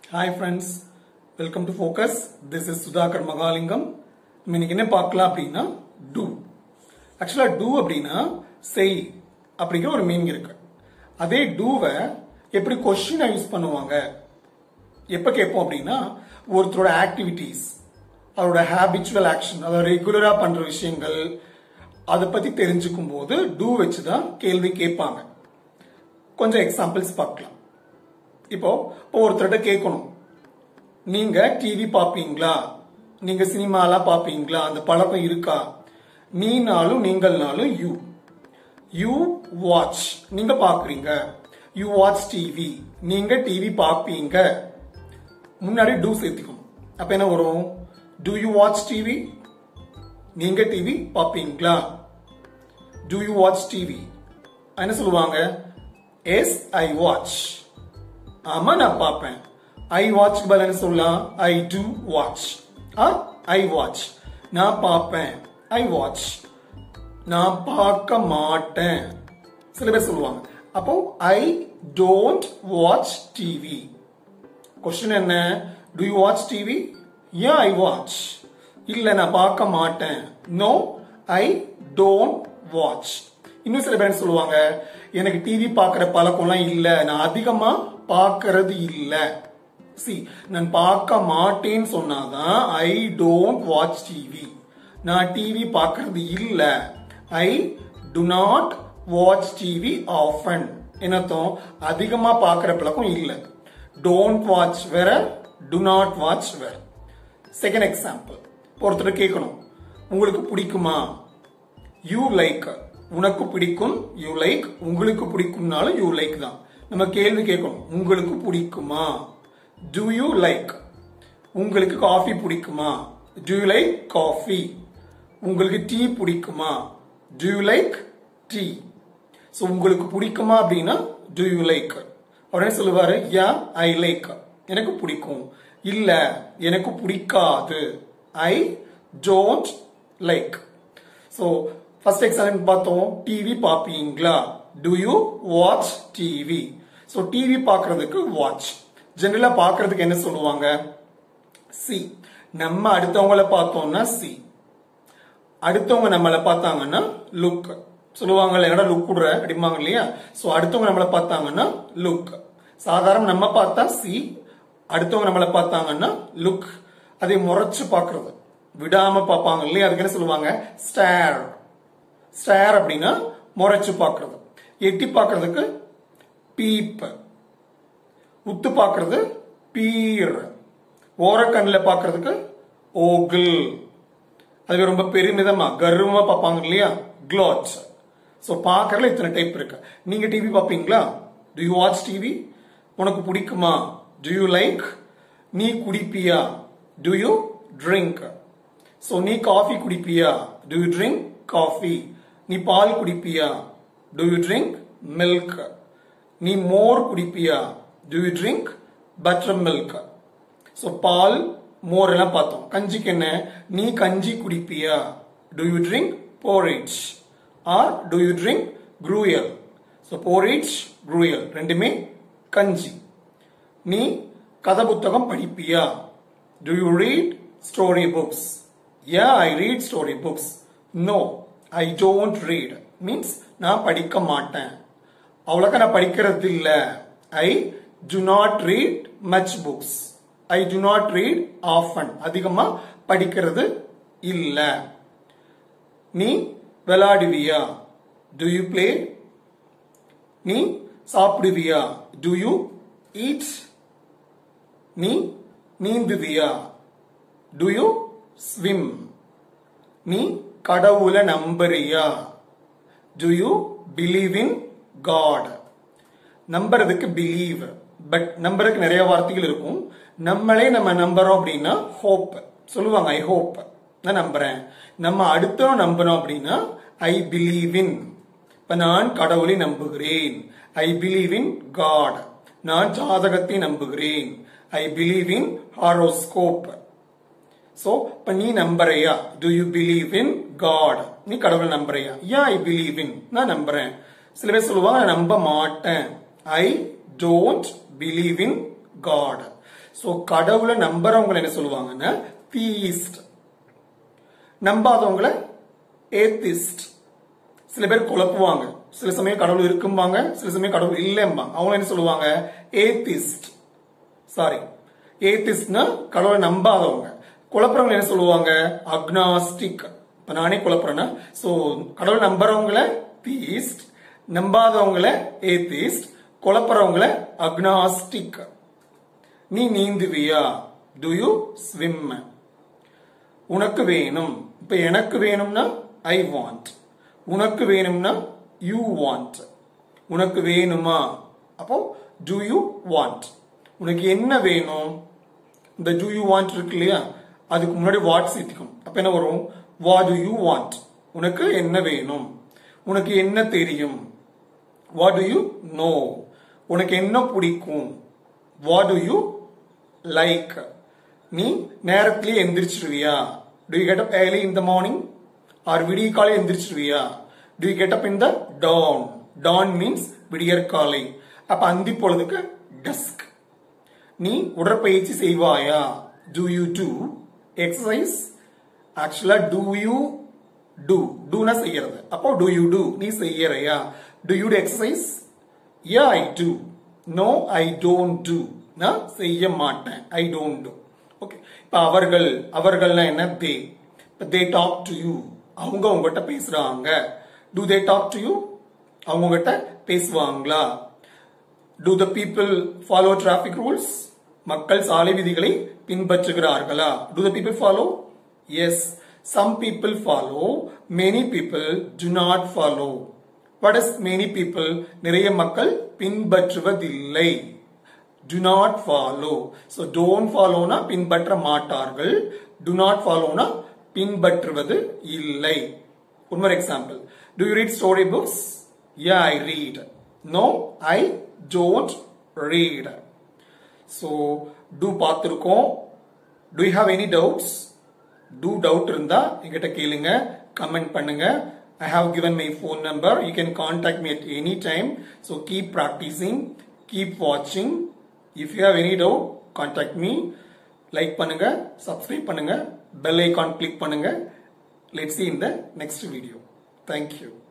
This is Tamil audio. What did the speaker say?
Hi friends welcome to focus this is Sudhakar Mahalingam நம்ம இன்னைக்கு என்ன பார்க்கலாம் அப்படின்னா டூ ஆக்சுவலா டூ அப்படின்னா செய் அப்படிங்கிற ஒரு மீனிங் இருக்கு அதே டூவை எப்படி கொஸ்டினா யூஸ் பண்ணுவாங்க எப்ப கேட்போம் அப்படின்னா ஒருத்தரோட ஆக்டிவிட்டீஸ் அவரோட ஹேபிச்சுவல் ஆக்ஷன் அதாவது ரெகுலரா பண்ற விஷயங்கள் அதை பத்தி தெரிஞ்சுக்கும் போது டூ வச்சு தான் கேள்வி கேட்பாங்க கொஞ்சம் எக்ஸாம்பிள்ஸ் பார்க்கலாம் இப்போ இப்போ ஒருத்தர்கிட்ட கேட்கணும் நீங்க டிவி பாப்பீங்களா நீங்க சினிமாலாம் பாப்பீங்களா அந்த பழக்கம் இருக்கா நீனாலும் நீங்கள்னாலும் யூ யூ வாட்ச் நீங்க பாக்குறீங்க யூ வாட்ச் டிவி நீங்க டிவி பாப்பீங்க முன்னாடி டூ சேர்த்துக்கணும் அப்ப என்ன வரும் டு யூ வாட்ச் டிவி நீங்க டிவி பாப்பீங்களா டு யூ வாட்ச் டிவி என்ன சொல்லுவாங்க எஸ் ஐ வாட்ச் ஆமா நான் பார்ப்பேன் ஐ வாட்ச் பதில் சொல்லலாம் I do watch I watch நான் பார்ப்பேன் ஐ வாட்ச் நான் பார்க்க மாட்டேன் சில பேர் சொல்லுவாங்க அப்போ I don't watch TV question என்ன டு யூ வாட்ச் டிவி ஏன் ஐ வாட்ச் இல்ல நான் பார்க்க மாட்டேன் நோ ஐ டோன்ட் வாட்ச் இன்னும் சில பேர் சொல்லுவாங்க எனக்கு டிவி பார்க்குற பழக்கம்லாம் இல்ல நான் அதிகமா பார்க்கறது இல்ல சி நான் பார்க்க மாட்டேன்னு சொன்னாதான் ஐ டோன்ட் வாட்ச் டிவி நான் டிவி பார்க்கறது இல்ல I do not watch TV often என்னத்தம் அதிகமா பார்க்குற பழக்கம் இல்ல டோன்ட் வாட்ச் வேற டு நாட் வாட்ச் வேற செகண்ட் எக்ஸாம்பிள் ஒருத்தர் கேட்கணும் உங்களுக்கு பிடிக்குமா யூ லைக் உனக்கு பிடிக்கும் யூ லைக் உங்களுக்கு பிடிக்கும்னாலும் யூ லைக் தான் நம்ம கேள்வி கேட்கணும் உங்களுக்கு பிடிக்குமா டு யூ லைக் உங்களுக்கு காஃபி பிடிக்குமா டு யூ லைக் காஃபி உங்களுக்கு டீ பிடிக்குமா do you like tea so உங்களுக்கு பிடிக்குமா அப்படின்னா டு யூ லைக் உடனே சொல்லுவாரு யா ஐ லைக் எனக்கு பிடிக்கும் இல்ல எனக்கு பிடிக்காது I don't like so first example பார்த்தோம் டிவி பார்ப்பீங்களா do you watch TV so TV பார்க்கறதுக்கு வாட்ச் ஜெனரலா பார்க்கறதுக்கு என்ன சொல்லுவாங்க சி நம்ம அடுத்தவங்கள பார்த்தோம்னா சி அடுத்தவங்க நம்மளை பார்த்தாங்கன்னா லுக் சொல்லுவாங்கல்ல என்னடா லுக் விடுற அப்படிம்பாங்க இல்லையா ஸோ அடுத்தவங்க நம்மளை பார்த்தாங்கன்னா லுக் சாதாரண நம்ம பார்த்தா சி அடுத்தவங்க நம்மளை பார்த்தாங்கன்னா லுக் அதை முறைச்சு பார்க்கறது விடாம பார்ப்பாங்க இல்லையா அதுக்கு என்ன சொல்லுவாங்க ஸ்டேர் ஸ்டேர் அப்படின்னா முறைச்சு பார்க்கறது எட்டி பார்க்கறதுக்கு பீப் உத்து பார்க்கறது பீர் ஓரக்கண்ணில் பார்க்கறதுக்கு ஓகிள் அது ரொம்ப பெருமிதமா கர்வமா பார்ப்பாங்க இல்லையா க்ளாட்ஸ் ஸோ பார்க்கறதுல இத்தனை டைப் இருக்கு நீங்க டிவி பார்ப்பீங்களா டு யூ வாட்ச் டிவி உனக்கு பிடிக்குமா டு யூ லைக் நீ குடிப்பியா டு யூ ட்ரிங்க் ஸோ நீ காஃபி குடிப்பியா டு யூ ட்ரிங்க் காஃபி நீ பால் குடிப்பியா டு யூ ட்ரிங்க் மில்க் நீ மோர் குடிப்பியா do you drink buttermilk so பால் மோர் எல்லாம் பார்த்தோம் கஞ்சிக்கு என்ன நீ கஞ்சி குடிப்பியா do you drink porridge or do you drink gruel so porridge gruel ரெண்டுமே கஞ்சி நீ கதை புத்தகம் படிப்பியா do you read story books yeah I read story books no I don't read means நான் படிக்க மாட்டேன் அவ்வளோக்கா நான் படிக்கிறது இல்லை I do not read much books I do not read often அதிகமா படிக்கிறது இல்ல நீ விளையாடுவியா டு யூ பிளே நீ சாப்பிடுவியா டு யூ ஈட் நீ நீந்துவியா டு யூ ஸ்விம் நீ கடவுளை நம்புறியா do you believe in God நம்புறதுக்கு பிலீவ் பட் நம்பருக்கு நிறைய வார்த்தைகள் இருக்கும் நம்மளே நம்ம நம்புறோம் அப்படின்னா ஹோப் சொல்லுவாங்க ஐ ஹோப் நான் நம்புறேன் நம்ம அடுத்தவன் நம்புறோம் அப்படின்னா ஐ பிலீவ் இன் இப்ப நான் கடவுளை நம்புகிறேன் ஐ பிலீவ் இன் காட் நான் ஜாதகத்தை நம்புகிறேன் I believe in horoscope so இப்ப நீ நம்புறையா do you believe in God நீ கடவுள் நம்புறையா யா ஐ பிலீவ் இன் நான் நம்புறேன் சில பேர் சொல்லுவாங்க நான் நம்ப மாட்டேன் I don't believe in God so கடவுளை நம்புறவங்க என்ன சொல்லுவாங்கன்னா தீஸ்ட் நம்பாதவங்கள ஏத்திஸ்ட் சில பேர் குழப்புவாங்க சில சமயம் கடவுள் இருக்கும்பாங்க சில சமயம் கடவுள் இல்லைம்பாங்க அவங்க என்ன சொல்லுவாங்க ஏத்திஸ்ட் சாரி ஏத்திஸ்ட்னா கடவுளை நம்பாதவங்க குழப்பறவங்க என்ன சொல்லுவாங்க அக்னாஸ்டிக் இப்ப நானே குழப்பறேன்னா சோ கடவுளை நம்புறவங்கள தீஸ்ட் நம்பாதவங்கள ஏத்திஸ்ட் குழப்பறவங்கள அக்னாஸ்டிக் நீ நீந்துவியா டு யூ ஸ்விம் உனக்கு வேணும் இப்ப எனக்கு வேணும்னா ஐ வாண்ட் உனக்கு வேணும்னா யூ வாண்ட் உனக்கு வேணுமா அப்போ டு யூ வாண்ட் உனக்கு என்ன வேணும் இந்த டு யூ வாண்ட் இருக்கு இல்லையா அதுக்கு முன்னாடி வாட் சேர்த்திக்கும் அப்ப என்ன வரும் வா டு யூ வாண்ட் உனக்கு என்ன வேணும் உனக்கு என்ன தெரியும் வாட் டு யூ நோ உனக்கு என்ன பிடிக்கும் வாட் டு யூ லைக் நீ நேரத்திலேயே எந்திரிச்சிருவியா do you get up early in the morning or விடிய காலை எந்திரிச்சிருவியா do you get up in the dawn dawn means விடியற் காலை அப்ப அந்தி பொழுதுக்கு டஸ்க் நீ உடற்பயிற்சி செய்வாயா டு யூ டூ எக்ஸசைஸ் ஆக்சுவலா டு யூ டூ டூனா செய்யறது அப்போ டு யூ டூ நீ செய்யறையா do you exercise yeah I do no I don't do நான் செய்ய மாட்டேன் ஐ டோன்ட் டூ ஓகே இப்ப அவர்கள் அவர்கள்னா என்ன தே இப்ப தே டாக் டு யூ அவங்க உங்ககிட்ட பேசுறாங்க do they talk to you அவங்க உங்ககிட்ட பேசுவாங்களா do the people follow traffic rules மக்கள் சாலை விதிகளை பின்பற்றுகிறார்களா do the people follow yes some people follow many people do not follow what is many people நிறைய மக்கள் பின்பற்றுவதில்லை do not follow so don't ஃபாலோனா பின்பற்ற மாட்டார்கள் டு நாட் ஃபாலோனா பின்பற்றுவது இல்லை one example do you read story books yeah I read no I don't read so two பார்த்துருக்கோம் do you have any doubts do doubt இருந்தா எங்கிட்ட கேளுங்க கமெண்ட் பண்ணுங்க I have given my phone number. You can contact me at any time. So keep practicing, keep watching. If you have any doubt, contact me. Like பண்ணுங்க, subscribe பண்ணுங்க, bell icon click பண்ணுங்க. Let's see in the next video. Thank you.